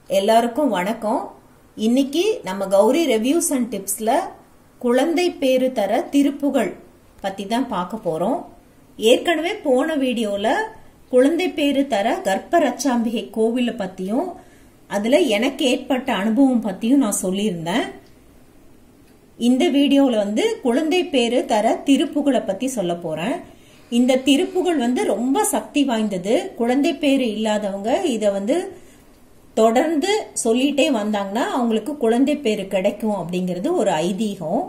எல்லாருக்கும் வணக்கம் இன்னைக்கு நம்ம கௌரி ரெவ்யூஸ் அண்ட் டிப்ஸ்ல குழந்தை பேரு தர திருப்புகள் பத்தி தான் பார்க்க போறோம் ஏற்கனவே போன வீடியோல குழந்தை பேரு தர கர்ப்ப ரச்சாம்பிகை கோவில பத்தியும் அதுல எனக்கு ஏற்பட்ட அனுபவம் பத்தியும் நான் சொல்லியிருந்தேன் இந்த வீடியோல வந்து குழந்தை பேரு தர திருப்புகளை பத்தி சொல்ல போறேன் இந்த திருப்புகள் வந்து ரொம்ப சக்தி வாய்ந்தது குழந்தை பேரு இல்லாதவங்க இத வந்து தொடர்ந்து சொல்லிட்டே வந்தாங்கன்னா அவங்களுக்கு குழந்தை பேரு கிடைக்கும் அப்படிங்கிறது ஒரு ஐதீகம்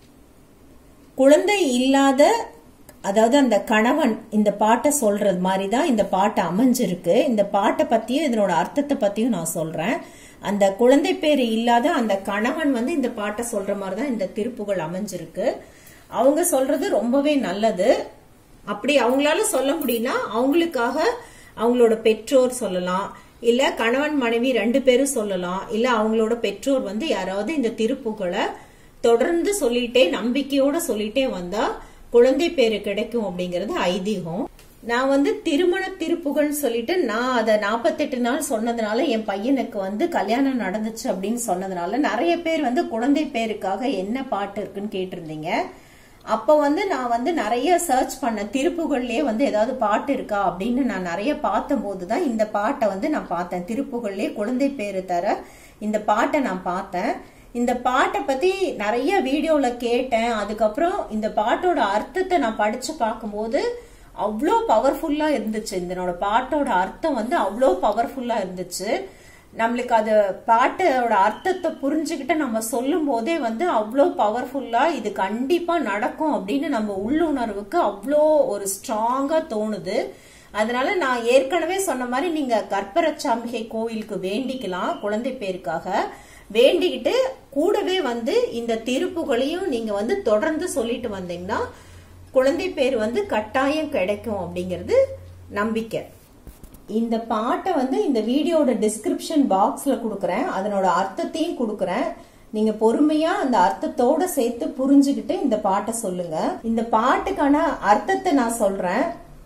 குழந்தை இல்லாத அதாவது அந்த கணவன் இந்த பாட்டை சொல்றது மாதிரி தான் இந்த பாட்டு அமைஞ்சிருக்கு இந்த பாட்டை பத்தியும் இதனோட அர்த்தத்தை பத்தியும் நான் சொல்றேன் அந்த குழந்தை பேரு இல்லாத அந்த கணவன் வந்து இந்த பாட்டை சொல்ற மாதிரி தான் இந்த திருப்புகள் அமைஞ்சிருக்கு அவங்க சொல்றது ரொம்பவே நல்லது அப்படி அவங்களால சொல்ல முடியும்னா அவங்களுக்காக அவங்களோட பெற்றோர் சொல்லலாம் இல்ல கணவன் மனைவி ரெண்டு பேரும் சொல்லலாம் இல்ல அவங்களோட பெற்றோர் வந்து யாராவது இந்த திருப்புகளை தொடர்ந்து சொல்லிட்டே நம்பிக்கையோட சொல்லிட்டே வந்தா குழந்தை பேரு கிடைக்கும் அப்படிங்கறது ஐதீகம் நான் வந்து திருமண திருப்புகள்னு சொல்லிட்டு நான் அதை நாற்பத்தெட்டு நாள் சொன்னதுனால என் பையனுக்கு வந்து கல்யாணம் நடந்துச்சு அப்படின்னு சொன்னதுனால நிறைய பேர் வந்து குழந்தை பேருக்காக என்ன பாட்டு இருக்குன்னு கேட்டிருந்தீங்க அப்ப வந்து நான் வந்து நிறைய சர்ச் பண்ண திருப்புகள்லயே வந்து ஏதாவது பாட்டு இருக்கா அப்படின்னு நான் நிறைய பார்த்த போதுதான் இந்த பாட்டை வந்து நான் பார்த்தேன் திருப்புகள்லயே குழந்தை பேரு தர இந்த பாட்டை நான் பார்த்தேன் இந்த பாட்டை பத்தி நிறைய வீடியோல கேட்டேன் அதுக்கப்புறம் இந்த பாட்டோட அர்த்தத்தை நான் படிச்சு பார்க்கும்போது அவ்வளோ பவர்ஃபுல்லா இருந்துச்சு இதனோட பாட்டோட அர்த்தம் வந்து அவ்வளோ பவர்ஃபுல்லா இருந்துச்சு நம்மளுக்கு அது பாட்டோட அர்த்தத்தை புரிஞ்சுக்கிட்டு நம்ம சொல்லும் போதே வந்து அவ்வளோ பவர்ஃபுல்லா இது கண்டிப்பா நடக்கும் அப்படின்னு நம்ம உள்ளுணர்வுக்கு அவ்வளோ ஒரு ஸ்ட்ராங்கா தோணுது அதனால நான் ஏற்கனவே சொன்ன மாதிரி நீங்க கற்பரச்சாம்பிகை கோவிலுக்கு வேண்டிக்கலாம் குழந்தை பேருக்காக வேண்டிக்கிட்டு கூடவே வந்து இந்த திருப்புகளையும் நீங்க வந்து தொடர்ந்து சொல்லிட்டு வந்தீங்கன்னா குழந்தை பேர் வந்து கட்டாயம் கிடைக்கும் அப்படிங்கிறது நம்பிக்கை இந்த பாட்டை வந்து இந்த வீடியோட டிஸ்கிரிப்ஷன் பாக்ஸ்ல கொடுக்கறேன் அதனோட அர்த்தத்தையும் கொடுக்கறேன் நீங்க பொறுமையா அந்த அர்த்தத்தோட சேர்த்து புரிஞ்சுக்கிட்டு இந்த பாட்டை சொல்லுங்க இந்த பாட்டுக்கான அர்த்தத்தை நான் சொல்றேன்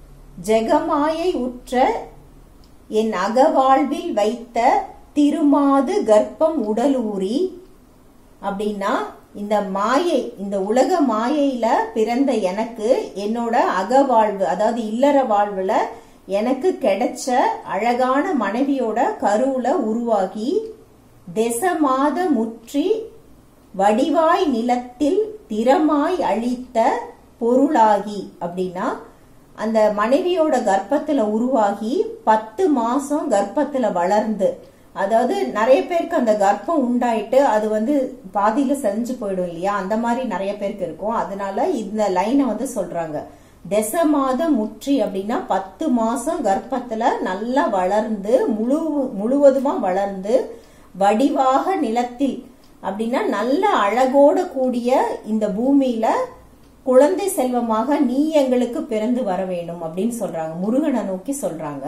ஜெகமாயை உற்ற என் அகவாழ்வில் வைத்த திருமாது கர்ப்பம் உடலூரி அப்படின்னா இந்த மாயை இந்த உலக மாயையில பிறந்த எனக்கு என்னோட அகவாழ்வு அதாவது இல்லற வாழ்வுல எனக்கு கிடைச்ச அழகான மனைவியோட கருவுல உருவாகி தெசமாத முற்றி வடிவாய் நிலத்தில் திறமாய் அழித்த பொருளாகி அப்படின்னா அந்த மனைவியோட கர்ப்பத்துல உருவாகி பத்து மாசம் கர்ப்பத்துல வளர்ந்து அதாவது நிறைய பேருக்கு அந்த கர்ப்பம் உண்டாயிட்டு அது வந்து பாதியில செஞ்சு போயிடும் இல்லையா அந்த மாதிரி நிறைய பேருக்கு இருக்கும் அதனால இந்த லைனை வந்து சொல்றாங்க தெச மாதம் முற்றி அப்படின்னா பத்து மாசம் கர்ப்பத்துல நல்லா வளர்ந்து முழு முழுவதுமா வளர்ந்து வடிவாக நிலத்தில் அப்படின்னா நல்ல அழகோட கூடிய இந்த பூமியில குழந்தை செல்வமாக நீ எங்களுக்கு பிறந்து வர வேண்டும் அப்படின்னு சொல்றாங்க முருகனை நோக்கி சொல்றாங்க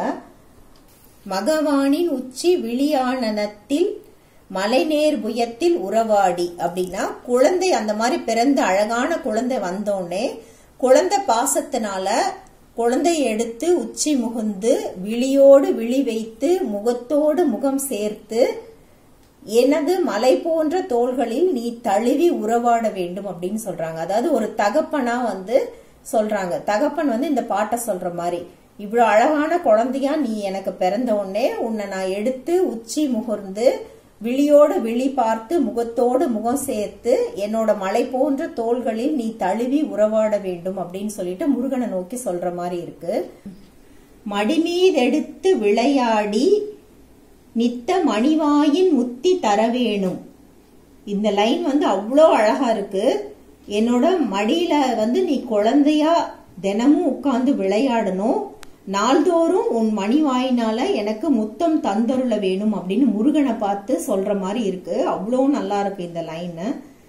மகவானின் உச்சி விழியானனத்தில் மலைநேர் புயத்தில் உறவாடி அப்படின்னா குழந்தை அந்த மாதிரி பிறந்த அழகான குழந்தை வந்தோடனே குழந்தை பாசத்தினால குழந்தையை எடுத்து உச்சி முகுந்து விழியோடு விழி வைத்து முகத்தோடு முகம் சேர்த்து எனது மலை போன்ற தோள்களில் நீ தழுவி உறவாட வேண்டும் அப்படின்னு சொல்றாங்க அதாவது ஒரு தகப்பனா வந்து சொல்றாங்க தகப்பன் வந்து இந்த பாட்டை சொல்ற மாதிரி இவ்வளவு அழகான குழந்தையா நீ எனக்கு பிறந்த உடனே உன்னை நான் எடுத்து உச்சி முகர்ந்து விழியோடு விழி பார்த்து முகத்தோடு முகம் சேர்த்து என்னோட மலை போன்ற தோள்களில் நீ தழுவி உறவாட வேண்டும் அப்படின்னு சொல்லிட்டு முருகனை நோக்கி சொல்ற மாதிரி இருக்கு மடிமீதெடுத்து விளையாடி நித்த மணிவாயின் முத்தி தர வேணும் இந்த லைன் வந்து அவ்வளோ அழகா இருக்கு என்னோட மடியில வந்து நீ குழந்தையா தினமும் உட்கார்ந்து விளையாடணும் நாள்தோறும் உன் மணிவாயினால எனக்கு முத்தம் தந்தருள வேணும் அப்படின்னு முருகனை பார்த்து சொல்ற மாதிரி இருக்கு அவ்வளோ நல்லா இருக்கு இந்த லைன்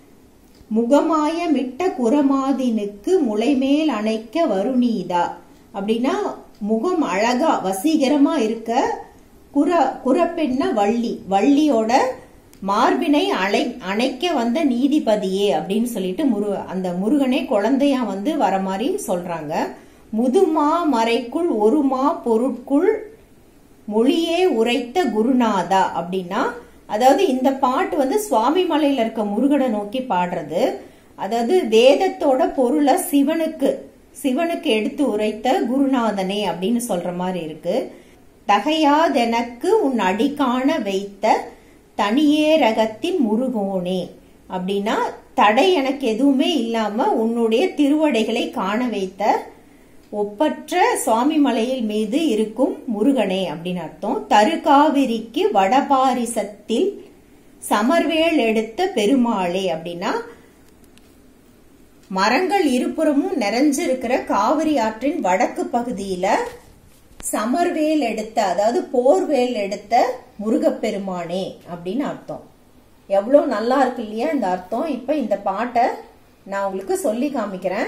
முகமாய மிட்ட குரமாதினுக்கு முளைமேல் அணைக்க வருணீதா அப்படின்னா முகம் அழகா வசீகரமா இருக்க குர குரப்பெண்ண வள்ளி வள்ளியோட மார்பினை அழை அணைக்க வந்த நீதிபதியே அப்படின்னு சொல்லிட்டு முரு அந்த முருகனே குழந்தையா வந்து வர மாதிரி சொல்றாங்க முதுமா மறைக்குள் ஒரு மா பொருட்குள் மொழியே உரைத்த குருநாதா அப்படின்னா அதாவது இந்த பாட்டு வந்து சுவாமி மலையில இருக்க முருகனை நோக்கி பாடுறது அதாவது வேதத்தோட பொருளை சிவனுக்கு சிவனுக்கு எடுத்து உரைத்த குருநாதனே அப்படின்னு சொல்ற மாதிரி இருக்கு தகையாதெனக்கு உன் அடிக்காண வைத்த தனியே ரகத்தின் முருகோனே அப்படின்னா தடை எனக்கு எதுவுமே இல்லாம உன்னுடைய திருவடைகளை காண வைத்த ஒப்பற்ற சுவாமி மலையில் மீது இருக்கும் முருகனே அப்படின்னு அர்த்தம் தருகாவிரிக்கு வடபாரிசத்தில் சமர்வேல் எடுத்த பெருமாளே அப்படின்னா மரங்கள் இருபுறமும் நிறைஞ்சிருக்கிற காவிரி ஆற்றின் வடக்கு பகுதியில சமர்வேல் எடுத்த அதாவது போர்வேல் எடுத்த முருகப்பெருமானே அப்படின்னு அர்த்தம் எவ்வளோ நல்லா இருக்கு இல்லையா இந்த அர்த்தம் இப்ப இந்த பாட்டை நான் உங்களுக்கு சொல்லி காமிக்கிறேன்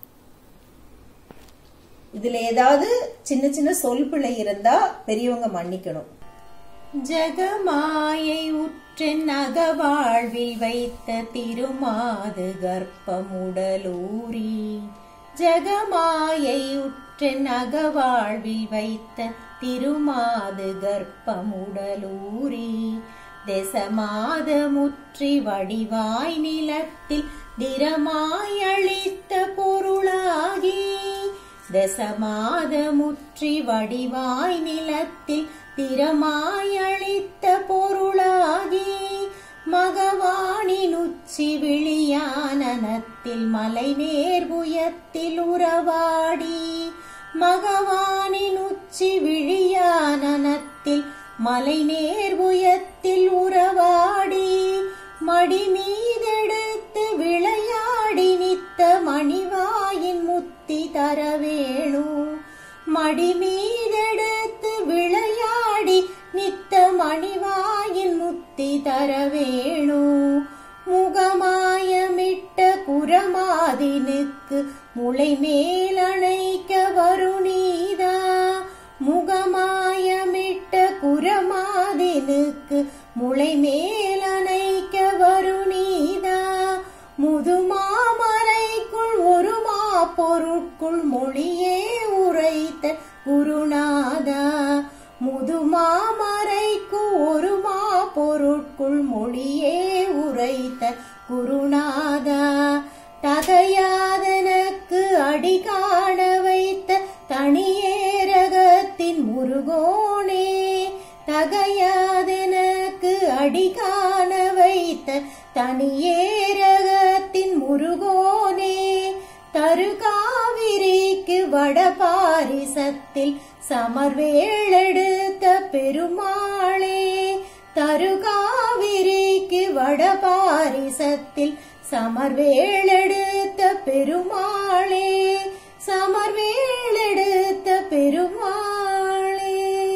இதுல ஏதாவது சின்ன சின்ன சொல் பிழை இருந்தா பெரியவங்க மன்னிக்கணும் ஜெகமாயை உற்றென் அகவாழ்வில் வைத்த திருமாது கர்ப்பமுடலூரி ஜெகமாயை உற்றென் அகவாழ்வில் வைத்த திருமாது கர்ப்பமுடலூரி தெசமாத முற்றி வடிவாய் நிலத்தில் திரமாய் அளித்த பொருளாகி தசமாத முற்றி வடிவாய் நிலத்தில் திறமாய் அளித்த பொருளாகி மகவானின் உச்சி விழியானனத்தில் மலை நேர்புயத்தில் உறவாடி மகவானின் உச்சி விழியானனத்தில் மலை நேர்புயத்தில் உறவாடி மடி மீதெடுத்து விளையாடி நித்த மணிவாயின் முத்தி தர வேணு மடி மீதெடுத்து விளையாடி நித்த மணிவாயின் முத்தி தர வேணு முகமாயமிட்ட குரமாதினுக்கு முளை மேலணைக்க வருநீதா முகமாயமிட்ட குரமாதினுக்கு முளை மேலணைக்க வருநீதா முதுமாமரைக்குள் ஒரு மா பொருட்குள் மொழியே உரைத்த குருநாதா முதுமாமரைக்கு ஒரு மா பொருட்குள் மொழியே உரைத்த குருநாதா தகையாதனக்கு அடி காண வைத்த தனியேரகத்தின் முருகோனே தகையாதெனக்கு அடி காண வைத்த தனியேரகத்தின் முருகோனே தருகாவிரிக்கு வடபாரிசத்தில் சமர்வேளெடுத்த பெருமாளே தருகாவிரிக்கு வடபாரிசத்தில் சமர்வேளெடுத்த பெருமாளே சமர்வேளெடுத்த பெருமாளே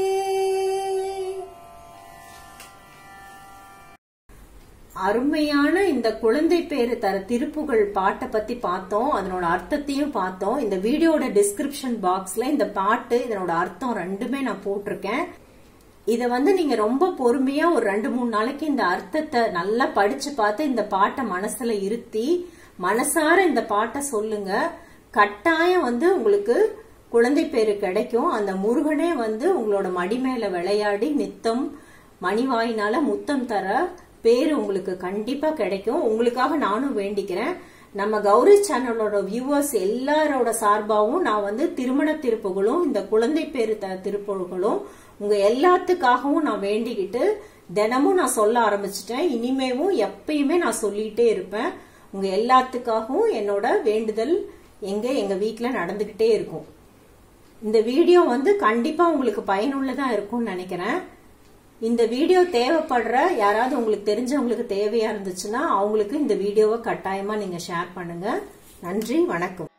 அருமையான இந்த குழந்தை பேரு தர திருப்புகழ் பாட்டை பத்தி பார்த்தோம் அதனோட அர்த்தத்தையும் பார்த்தோம் இந்த வீடியோட டிஸ்கிரிப்ஷன் பாக்ஸ்ல இந்த பாட்டு இதனோட அர்த்தம் ரெண்டுமே நான் போட்டிருக்கேன் இத வந்து நீங்க ரொம்ப பொறுமையா ஒரு ரெண்டு மூணு நாளைக்கு இந்த அர்த்தத்தை நல்லா படிச்சு பார்த்து இந்த பாட்டை மனசுல இருத்தி மனசார இந்த பாட்டை சொல்லுங்க கட்டாயம் வந்து உங்களுக்கு குழந்தை பேரு கிடைக்கும் அந்த முருகனே வந்து உங்களோட மடி மேல விளையாடி நித்தம் மணிவாயினால முத்தம் தர பேரு உங்களுக்கு கண்டிப்பா கிடைக்கும் உங்களுக்காக நானும் வேண்டிக்கிறேன் நம்ம கௌரி சேனலோட வியூவர்ஸ் எல்லாரோட சார்பாவும் நான் வந்து திருமண திருப்புகளும் இந்த குழந்தை பேரு த திருப்புகளும் உங்க எல்லாத்துக்காகவும் நான் வேண்டிக்கிட்டு தினமும் நான் சொல்ல ஆரம்பிச்சிட்டேன் இனிமேவும் எப்பயுமே நான் சொல்லிட்டே இருப்பேன் உங்க எல்லாத்துக்காகவும் என்னோட வேண்டுதல் எங்க எங்க வீட்ல நடந்துகிட்டே இருக்கும் இந்த வீடியோ வந்து கண்டிப்பா உங்களுக்கு பயனுள்ளதா இருக்கும்னு நினைக்கிறேன் இந்த வீடியோ தேவைப்படுற யாராவது உங்களுக்கு தெரிஞ்சவங்களுக்கு தேவையா இருந்துச்சுன்னா அவங்களுக்கு இந்த வீடியோவை கட்டாயமா நீங்க ஷேர் பண்ணுங்க நன்றி வணக்கம்